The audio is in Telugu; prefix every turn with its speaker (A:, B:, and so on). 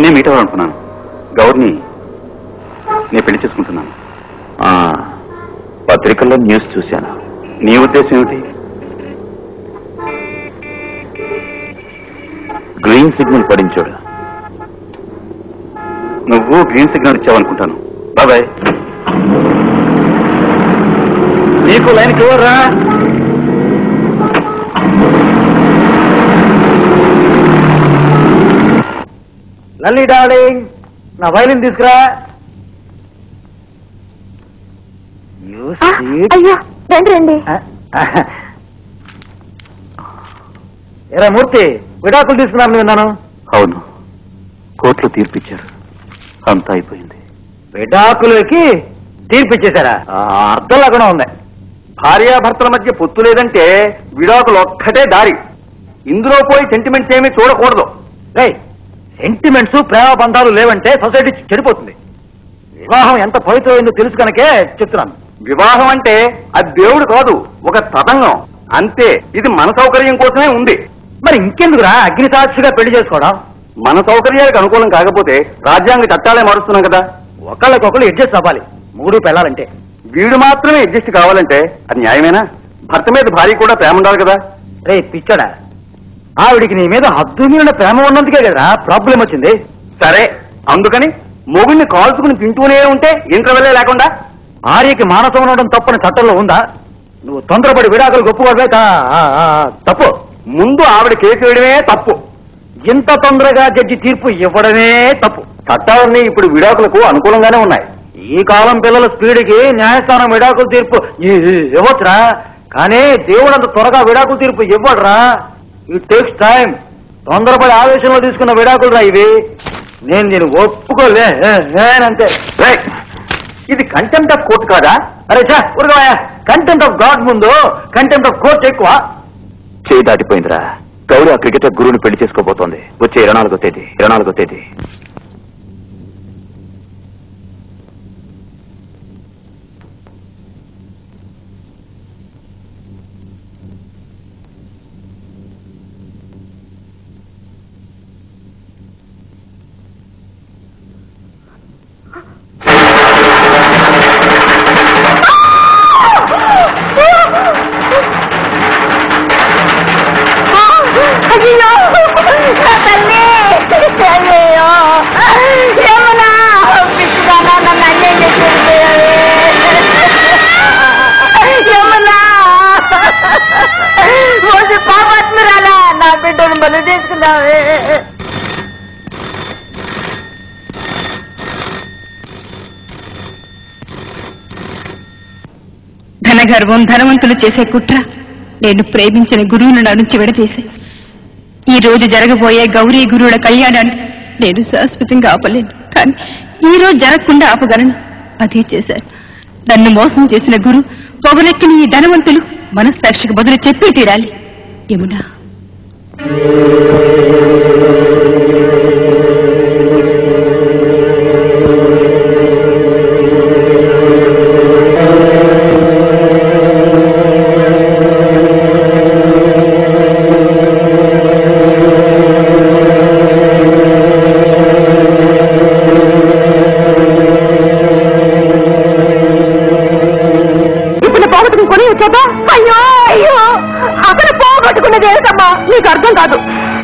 A: నిన్నే మీట్ అవ్వాలనుకున్నాను గౌర్ని నేను పెళ్లి చేసుకుంటున్నాను
B: ఆ, పత్రికల్లో న్యూస్ చూశాను
A: నీ ఉద్దేశం ఏమిటి
B: గ్రీన్ సిగ్నల్ పడించోడు
A: నువ్వు గ్రీన్ సిగ్నల్ ఇచ్చావనుకుంటాను బాబాయ్ నీకు లైన్ క్లియర్ రా
C: లల్లి డార్లింగ్ నా వైలిన్ తీసుకురా You
D: ఆ,
C: sweet.
D: అయ్యో రండి రండి
C: ఆ, ఎరా మూర్తి విడాకులు తీసుకున్నాను విన్నాను
A: అవును కోర్టులో తీర్పిచ్చారు అంతా అయిపోయింది
C: విడాకులకి తీర్పిచ్చేశారా ఆ, అర్థం లేకుండా ఉంది
E: భార్యాభర్తల మధ్య పొత్తు లేదంటే విడాకులు ఒక్కటే దారి ఇందులో పోయి సెంటిమెంట్స్ ఏమీ చూడకూడదు
C: రేయ్ సెంటిమెంట్స్ ప్రేమ బంధాలు లేవంటే సొసైటీ చెడిపోతుంది వివాహం ఎంత పవిత్రమైందో తెలుసు కనుకే చెప్తున్నాను
E: వివాహం అంటే అది దేవుడు కాదు ఒక తతంగం అంతే ఇది మన సౌకర్యం కోసమే ఉంది
C: మరి ఇంకెందుకురా అగ్ని సాక్షిగా పెళ్లి చేసుకోవడం
E: మన సౌకర్యాలకు అనుకూలం కాకపోతే రాజ్యాంగ చట్టాలే మారుస్తున్నాం కదా
C: ఒకళ్ళకొకళ్ళు అడ్జస్ట్ అవ్వాలి మూడు పెళ్ళాలంటే
E: వీడు మాత్రమే అడ్జస్ట్ కావాలంటే అది న్యాయమేనా భర్త మీద భార్య కూడా ప్రేమ ఉండాలి కదా
C: రే పిచ్చడా ఆవిడికి నీ మీద హద్దు మీద ప్రేమ ఉన్నందుకే కదా ప్రాబ్లం వచ్చింది
E: సరే అందుకని మొగుడిని కాల్చుకుని తింటూనే ఉంటే ఇంటర్వెల్లే లేకుండా
C: భార్యకి మానసం ఉండడం తప్పని చట్టంలో ఉందా నువ్వు తొందరపడి విడాకులు గొప్పగొడవే తప్పు
E: ముందు ఆవిడ కేసు వేయడమే తప్పు
C: ఇంత తొందరగా జడ్జి తీర్పు ఇవ్వడమే తప్పు
E: చట్టాలన్నీ ఇప్పుడు విడాకులకు అనుకూలంగానే ఉన్నాయి
C: ఈ కాలం పిల్లల స్పీడ్కి న్యాయస్థానం విడాకుల తీర్పు ఇ- ఇ- ఇవ్వచ్చురా కానీ దేవుడు అంత త్వరగా విడాకుల తీర్పు ఇవ్వడురా ఇట్ టేక్స్ టైం తొందరపడి ఆవేశంలో తీసుకున్న విడాకులు రా ఇవి నేను నేను ఒప్పుకోలే ఏ, నేనంతే
E: రేయ్, ఇది కంటెంప్ట్ ఆఫ్ కోర్టు కాదా
C: అరే చా ఉరగవయ్యా కంటెంట్ ఆఫ్ గాడ్ ముందు కంటెంట్ ఆఫ్ కోర్ట్ ఎక్కువ
B: చేయి దాటిపోయిందిరా గౌరీ ఆ క్రికెటర్ గురువుని పెళ్లి చేసుకోబోతోంది వచ్చే ఇరవై నాలుగో తేదీ ఇరవై నాలుగో తేదీ
D: అయ్యో నా తల్లి అయ్యో ఏమన్నా పిచ్చిదానా నన్ను అన్యం చేసేది ఏమన్నా రోజు పాపాత్మరాలా నా బిడ్డను బలి తీసుకున్నావే
F: ధనగర్వం ధనవంతులు చేసే కుట్ర నేను ప్రేమించిన గురువును నా నుంచి విడదీసి ఈ రోజు జరగబోయే గౌరీ గురువుల కళ్యాణాన్ని నేను శాశ్వతంగా ఆపలేను కానీ ఈ రోజు జరగకుండా ఆపగలను అదే చేశాను నన్ను మోసం చేసిన గురు పొగరెక్కిన ఈ ధనవంతులు మనస్సాక్షికి బదులు చెప్పి తీరాలి యమునా
D: ఇప్పుడు పోగొట్టుకుని కొని వచ్చావా అయ్యో అయ్యో అక్కడ పోగొట్టుకున్నది ఏమిటమ్మా నీకు అర్థం కాదు